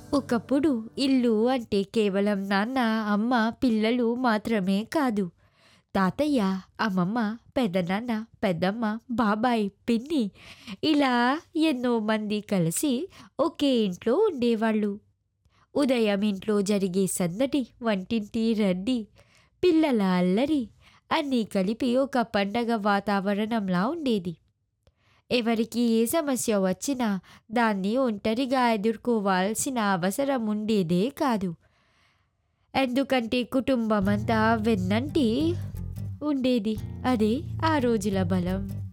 ఒకప్పుడు ఇల్లు అంటే కేవలం నాన్న, అమ్మ, పిల్లలు మాత్రమే కాదు. తాతయ్య, అమ్మమ్మ, పెదనాన్న, పెద్దమ్మ, బాబాయ్, పిన్ని ఇలా ఎన్నో మంది కలిసి ఒకే ఇంట్లో ఉండేవాళ్ళు. ఉదయం ఇంట్లో జరిగే సందడి, వంటింటి రద్దీ, పిల్లల అల్లరి అన్నీ కలిపి ఒక పండగ వాతావరణంలా ఉండేది. ఎవరికి ఏ సమస్య వచ్చినా దాన్ని ఒంటరిగా ఎదుర్కోవాల్సిన అవసరం ఉండేదే కాదు. ఎందుకంటే కుటుంబమంతా వెన్నంటి ఉండేది. అదే ఆ రోజుల బలం.